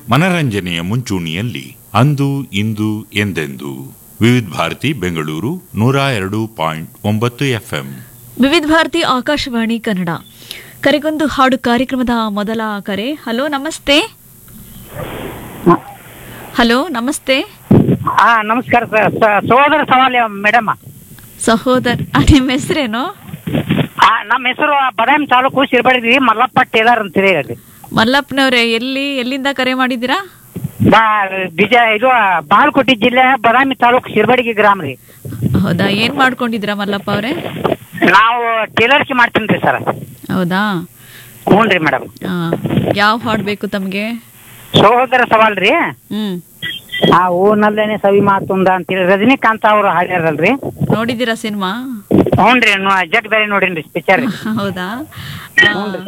ಮನರಂಜನೆಯ ಮುಂಚೂಣಿಯಲ್ಲಿ ಅಂದು ಇಂದು ಎಂದೆಂದು ವಿವಿಧ ಭಾರತಿ ಬೆಂಗಳೂರು ನೂರ ಎರಡು ಪಾಯಿಂಟ್ ಒಂಬತ್ತು ಎಫ್ಎಂ ವಿವಿಧ ಭಾರತಿ ಆಕಾಶವಾಣಿ ಕನ್ನಡ ಕರೆಗೊಂದು ಹಾಡು ಕಾರ್ಯಕ್ರಮದ ಮೊದಲ ಕರೆ ಹಲೋ ನಮಸ್ತೆ ಹಲೋ ನಮಸ್ತೆ ಹಾ ನಮಸ್ಕಾರ ಸರ್ ಸ- ಸಹೋದರ ಸವಾಲಿ ಮೇಡಮ್ ಸಹೋದರ್ ಆ, ನಿಮ್ಮ ಹೆಸರೇನು ನಮ್ಮ ಹೆಸರು ಬದಾಮಿ ತಾಲೂಕು ಶಿರ್ಬಡಿದ್ವಿ ಮಲ್ಲಪ್ಪ ಟೇಲರ್ ಅಂತ ಹೇಳಿ ಮಲ್ಲಪ್ಪನವ್ರೆ ಎಲ್ಲಿ ಎಲ್ಲಿಂದ ಕರೆ ಮಾಡಿದ್ದೀರಾ ಬಾ ಬಿಜ ಇದು ಬಾಗಲಕೋಟೆ ಜಿಲ್ಲೆ ಬದಾಮಿ ತಾಲೂಕು ಶಿರ್ಬಡಿಗೆ ಗ್ರಾಮ ರೀ ಹೌದಾ ಏನ್ ಮಾಡ್ಕೊಂಡಿದ್ದೀರಾ ಮಲ್ಲಪ್ಪ ಅವರೇ ನಾವು ಟೇಲರ್ಸಿ ಮಾಡ್ತೀನಿ ರೀ ಸರ್ ಹೌದಾ ಹ್ಞೂ ರೀ ಮೇಡಮ್ ಆ, ಯಾವ ಹಾಡು ಬೇಕು ತಮಗೆ ಸಹೋದರ ಸವಾಲ್ ರೀ ಹ್ಮ್ ಆ ಊನಲ್ಲೇನೆ ಸವಿ ಮಾತುಂದ ಅಂತೇಳಿ ರಜನಿಕಾಂತ್ ಅವರು ಹಾಡ್ಯಾರಲ್ರಿ ನೋಡಿದ್ದೀರಾ ಸಿನಿಮಾ ಹ್ಞೂ ರೀ ಜಗ್ದಾರಿ ನೋಡೀನಿ ರೀ ಪಿಕ್ಚರ್ ಹೌದಾ ಆ,